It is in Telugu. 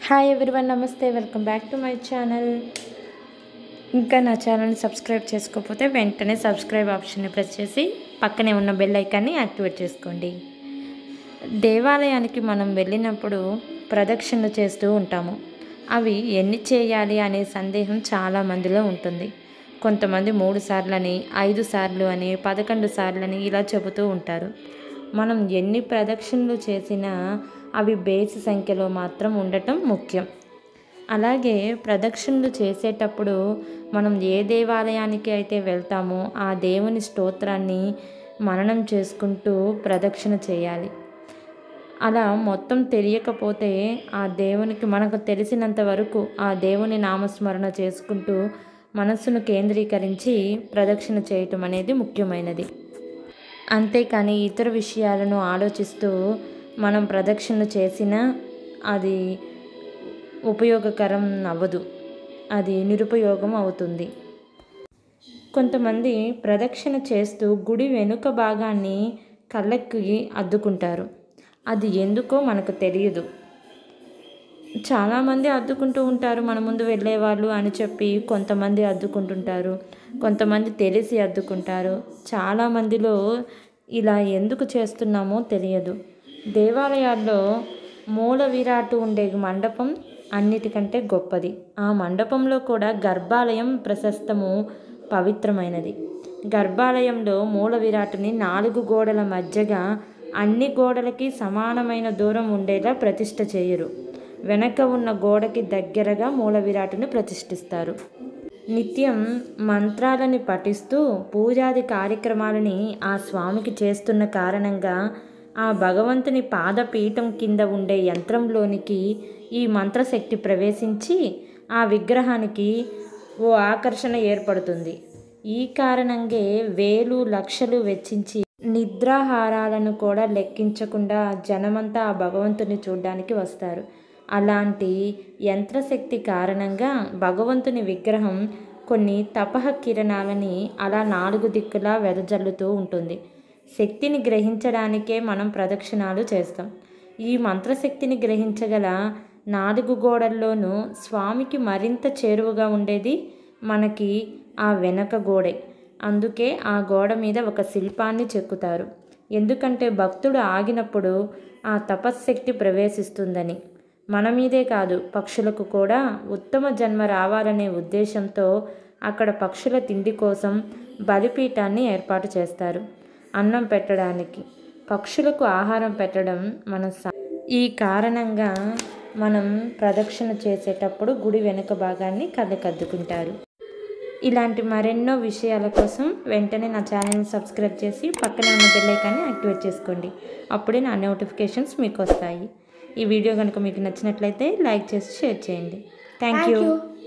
హాయ్ ఎవ్రీవన్ నమస్తే welcome back to my channel ఇంకా నా ఛానల్ని సబ్స్క్రైబ్ చేసుకోకపోతే వెంటనే సబ్స్క్రైబ్ ఆప్షన్ని ప్రెస్ చేసి పక్కనే ఉన్న బెల్ ఐకాన్ని యాక్టివేట్ చేసుకోండి దేవాలయానికి మనం వెళ్ళినప్పుడు ప్రదక్షిణలు చేస్తూ ఉంటాము అవి ఎన్ని చేయాలి అనే సందేహం చాలా మందిలో ఉంటుంది కొంతమంది మూడు సార్లని ఐదు సార్లు అని పదకొండు సార్లని ఇలా చెబుతూ ఉంటారు మనం ఎన్ని ప్రదక్షిణలు చేసినా అవి బేసి సంఖ్యలో మాత్రం ఉండటం ముఖ్యం అలాగే ప్రదక్షిణలు చేసేటప్పుడు మనం ఏ దేవాలయానికి అయితే వెళ్తామో ఆ దేవుని స్తోత్రాన్ని మననం చేసుకుంటూ ప్రదక్షిణ చేయాలి అలా మొత్తం తెలియకపోతే ఆ దేవునికి మనకు తెలిసినంత వరకు ఆ దేవుని నామస్మరణ చేసుకుంటూ మనస్సును కేంద్రీకరించి ప్రదక్షిణ చేయటం అనేది ముఖ్యమైనది అంతేకాని ఇతర విషయాలను ఆలోచిస్తూ మనం ప్రదక్షిణ చేసినా అది ఉపయోగకరం అవ్వదు అది నిరుపయోగం అవుతుంది కొంతమంది ప్రదక్షిణ చేస్తూ గుడి వెనుక భాగాన్ని కళ్ళకి అద్దుకుంటారు అది ఎందుకో మనకు తెలియదు చాలామంది అద్దుకుంటూ ఉంటారు మన ముందు వెళ్ళేవాళ్ళు అని చెప్పి కొంతమంది అద్దుకుంటుంటారు కొంతమంది తెలిసి అద్దుకుంటారు చాలామందిలో ఇలా ఎందుకు చేస్తున్నామో తెలియదు దేవాలయాల్లో మూల విరాటు ఉండే మండపం అన్నిటికంటే గొప్పది ఆ మండపంలో కూడా గర్భాలయం ప్రశస్తము పవిత్రమైనది గర్భాలయంలో మూల విరాటుని నాలుగు గోడల మధ్యగా అన్ని గోడలకి సమానమైన దూరం ఉండేలా ప్రతిష్ఠ చేయరు వెనక ఉన్న గోడకి దగ్గరగా మూల విరాటుని ప్రతిష్ఠిస్తారు నిత్యం మంత్రాలని పఠిస్తూ పూజాది కార్యక్రమాలని ఆ స్వామికి చేస్తున్న కారణంగా ఆ భగవంతుని పాదపీఠం కింద ఉండే యంత్రంలోనికి ఈ మంత్రశక్తి ప్రవేశించి ఆ విగ్రహానికి ఓ ఆకర్షణ ఏర్పడుతుంది ఈ కారణంగా వేలు లక్షలు వెచ్చించి నిద్రాహారాలను కూడా లెక్కించకుండా జనమంతా ఆ భగవంతుని చూడ్డానికి వస్తారు అలాంటి యంత్రశక్తి కారణంగా భగవంతుని విగ్రహం కొన్ని తపహ కిరణాలని అలా నాలుగు దిక్కులా వెదజల్లుతూ ఉంటుంది శక్తిని గ్రహించడానికే మనం ప్రదక్షిణాలు చేస్తాం ఈ మంత్రశక్తిని గ్రహించగల నాలుగు గోడల్లోనూ స్వామికి మరింత చేరువగా ఉండేది మనకి ఆ వెనక గోడే అందుకే ఆ గోడ మీద ఒక శిల్పాన్ని చెక్కుతారు ఎందుకంటే భక్తుడు ఆగినప్పుడు ఆ తపశ్శక్తి ప్రవేశిస్తుందని మన మీదే కాదు పక్షులకు కూడా ఉత్తమ జన్మ రావాలనే ఉద్దేశంతో అక్కడ పక్షుల తిండి కోసం బలిపీఠాన్ని ఏర్పాటు చేస్తారు అన్నం పెట్టడానికి పక్షులకు ఆహారం పెట్టడం మన స- ఈ కారణంగా మనం ప్రదక్షిణ చేసేటప్పుడు గుడి వెనుక భాగాన్ని కళ్ళకద్దుకుంటారు ఇలాంటి మరెన్నో విషయాల కోసం వెంటనే నా ఛానల్ని సబ్స్క్రైబ్ చేసి పక్కనే ఉన్న బెల్ ఐకాన్ని యాక్టివేట్ చేసుకోండి అప్పుడే నా నోటిఫికేషన్స్ మీకు వస్తాయి ఈ వీడియో కనుక మీకు నచ్చినట్లయితే లైక్ చేసి షేర్ చేయండి థ్యాంక్ యూ